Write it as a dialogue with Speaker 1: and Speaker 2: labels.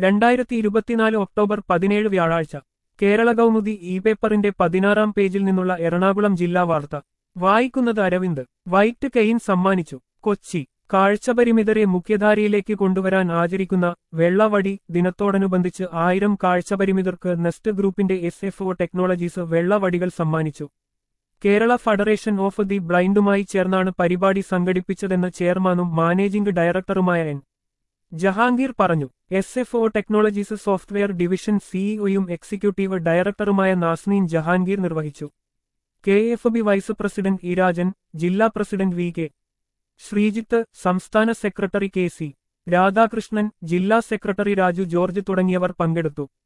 Speaker 1: രണ്ടായിരത്തി ഇരുപത്തിനാല് ഒക്ടോബർ പതിനേഴ് വ്യാഴാഴ്ച കേരള കൗമുദി ഇ പേപ്പറിന്റെ പതിനാറാം പേജിൽ നിന്നുള്ള എറണാകുളം ജില്ലാ വാർത്ത വായിക്കുന്നത് അരവിന്ദ് വൈറ്റ് കെയിൻ സമ്മാനിച്ചു കൊച്ചി കാഴ്ചപരിമിതരെ മുഖ്യധാരയിലേക്ക് കൊണ്ടുവരാൻ ആചരിക്കുന്ന വെള്ളവടി ദിനത്തോടനുബന്ധിച്ച് ആയിരം കാഴ്ചപരിമിതർക്ക് നെസ്റ്റ് ഗ്രൂപ്പിന്റെ എസ് എഫ് ഒ ടെക്നോളജീസ് വെള്ളവടികൾ സമ്മാനിച്ചു കേരള ഫെഡറേഷൻ ഓഫ് ദി ബ്ലൈൻഡുമായി ചേർന്നാണ് പരിപാടി സംഘടിപ്പിച്ചതെന്ന് ചെയർമാനും മാനേജിംഗ് ഡയറക്ടറുമായ എൻ ജഹാംഗീർ പറഞ്ഞു S F O technologies software division സിഇഒയും എക്സിക്യൂട്ടീവ് ഡയറക്ടറുമായ നാസ്നീൻ ജഹാംഗീർ നിർവഹിച്ചു K F B vice president ഇരാജൻ ജില്ലാ പ്രസിഡന്റ് വി കെ ശ്രീജിത്ത് സംസ്ഥാന സെക്രട്ടറി കെ സി രാധാകൃഷ്ണൻ ജില്ലാ സെക്രട്ടറി രാജു ജോർജ് തുടങ്ങിയവർ പങ്കെടുത്തു